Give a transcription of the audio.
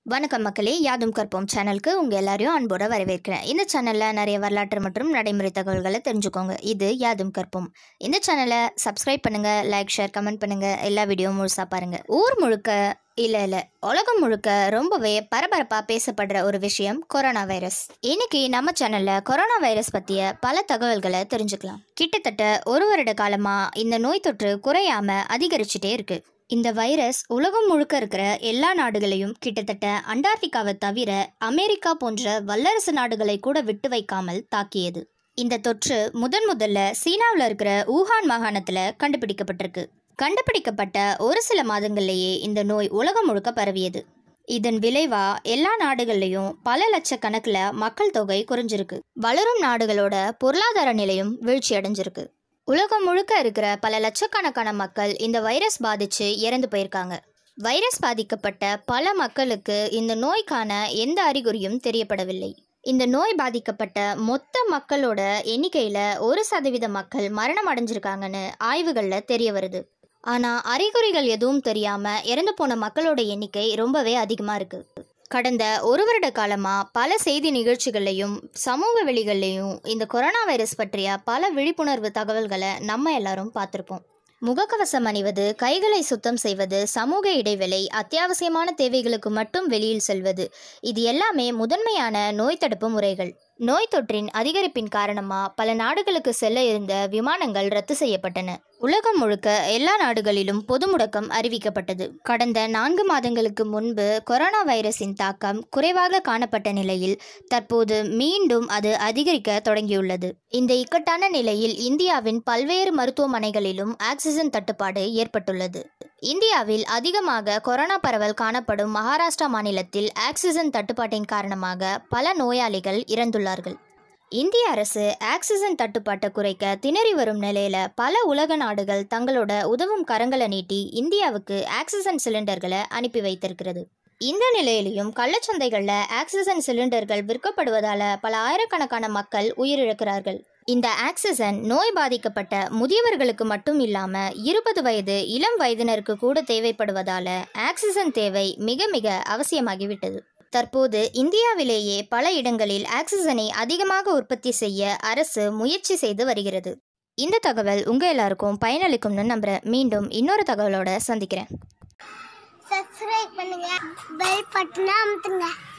வணக்கம் மக்களே யாதும் கற்போம் சேனலுக்கு உங்கள் எல்லாரையும் அன்போட வரவேற்கிறேன் இந்த சேனலில் நிறைய வரலாற்று மற்றும் நடைமுறை தகவல்களை தெரிஞ்சுக்கோங்க இது யாதும் கற்போம் இந்த சேனலை சப்ஸ்கிரைப் பண்ணுங்க லைக் ஷேர் கமெண்ட் பண்ணுங்க எல்லா வீடியோ முழுசா பாருங்க ஊர் முழுக்க இல்லை இல்லை உலகம் முழுக்க ரொம்பவே பரபரப்பாக பேசப்படுற ஒரு விஷயம் கொரோனா வைரஸ் இன்னைக்கு நம்ம சேனலில் கொரோனா வைரஸ் பற்றிய பல தகவல்களை தெரிஞ்சுக்கலாம் கிட்டத்தட்ட ஒரு வருட காலமாக இந்த நோய் தொற்று குறையாம அதிகரிச்சுட்டே இருக்கு இந்த வைரஸ் உலகம் முழுக்க இருக்கிற எல்லா நாடுகளையும் கிட்டத்தட்ட அண்டார்டிகாவை தவிர அமெரிக்கா போன்ற வல்லரசு நாடுகளை கூட விட்டு வைக்காமல் தாக்கியது இந்த தொற்று முதன் முதல்ல சீனாவில் இருக்கிற ஊகான் மாகாணத்தில் கண்டுபிடிக்கப்பட்டிருக்கு கண்டுபிடிக்கப்பட்ட ஒரு சில மாதங்கள்லேயே இந்த நோய் உலகம் முழுக்க பரவியது இதன் விளைவா எல்லா நாடுகள்லையும் பல லட்சக்கணக்கில் மக்கள் தொகை குறைஞ்சிருக்கு வளரும் நாடுகளோட பொருளாதார நிலையும் வீழ்ச்சி அடைஞ்சிருக்கு உலகம் முழுக்க இருக்கிற பல லட்சக்கணக்கான மக்கள் இந்த வைரஸ் பாதிச்சு இறந்து போயிருக்காங்க வைரஸ் பாதிக்கப்பட்ட பல மக்களுக்கு இந்த நோய்க்கான எந்த அறிகுறியும் தெரியப்படவில்லை இந்த நோய் பாதிக்கப்பட்ட மொத்த மக்களோட எண்ணிக்கையில் ஒரு சதவீத மக்கள் மரணம் அடைஞ்சிருக்காங்கன்னு ஆய்வுகளில் தெரிய வருது ஆனால் அறிகுறிகள் எதுவும் தெரியாமல் இறந்து போன மக்களோட எண்ணிக்கை ரொம்பவே அதிகமாக இருக்குது கடந்த ஒரு வருட காலமாக பல செய்தி நிகழ்ச்சிகள்லையும் சமூக வெளிகள்லையும் இந்த கொரோனா வைரஸ் பற்றிய பல விழிப்புணர்வு தகவல்களை நம்ம எல்லாரும் பார்த்துருப்போம் முகக்கவசம் அணிவது கைகளை சுத்தம் செய்வது சமூக இடைவெளி அத்தியாவசியமான தேவைகளுக்கு மட்டும் வெளியில் செல்வது இது எல்லாமே முதன்மையான நோய் தடுப்பு முறைகள் நோய் தொற்றின் அதிகரிப்பின் காரணமா பல நாடுகளுக்கு செல்ல இருந்த விமானங்கள் ரத்து செய்யப்பட்டன உலகம் முழுக்க எல்லா நாடுகளிலும் பொது முடக்கம் அறிவிக்கப்பட்டது கடந்த நான்கு மாதங்களுக்கு முன்பு கொரோனா வைரஸின் தாக்கம் குறைவாக காணப்பட்ட நிலையில் தற்போது மீண்டும் அது அதிகரிக்க தொடங்கியுள்ளது இந்த இக்கட்டான நிலையில் இந்தியாவின் பல்வேறு மருத்துவமனைகளிலும் ஆக்சிஜன் தட்டுப்பாடு ஏற்பட்டுள்ளது இந்தியாவில் அதிகமாக கொரோனா பரவல் காணப்படும் மகாராஷ்டிரா மாநிலத்தில் ஆக்சிஜன் தட்டுப்பாட்டின் காரணமாக பல நோயாளிகள் இறந்துள்ளார்கள் இந்திய அரசு ஆக்சிஜன் தட்டுப்பாட்டை குறைக்க திணறி வரும் நிலையில பல உலக நாடுகள் தங்களோட உதவும் கரங்களை நீட்டி இந்தியாவுக்கு ஆக்சிஜன் சிலிண்டர்களை அனுப்பி வைத்திருக்கிறது இந்த நிலையிலையும் கள்ளச்சந்தைகளில் ஆக்சிஜன் சிலிண்டர்கள் விற்கப்படுவதால பல ஆயிரக்கணக்கான மக்கள் உயிரிழக்கிறார்கள் இந்த ஆக்சிஜன் நோய் பாதிக்கப்பட்ட முதியவர்களுக்கு மட்டும் இல்லாம இருபது வயது இளம் வயதினருக்கு கூட தேவைப்படுவதால ஆக்சிஜன் தேவை மிக மிக அவசியமாகிவிட்டது தற்போது இந்தியாவிலேயே பல இடங்களில் ஆக்சிஜனை அதிகமாக உற்பத்தி செய்ய அரசு முயற்சி செய்து வருகிறது இந்த தகவல் உங்க எல்லாருக்கும் பயனளிக்கும்னு நம்புறேன் மீண்டும் இன்னொரு தகவலோட சந்திக்கிறேன் சப்ஸ்கிரைப் பண்ணுங்க பெல் பட்டனை அமுத்துங்க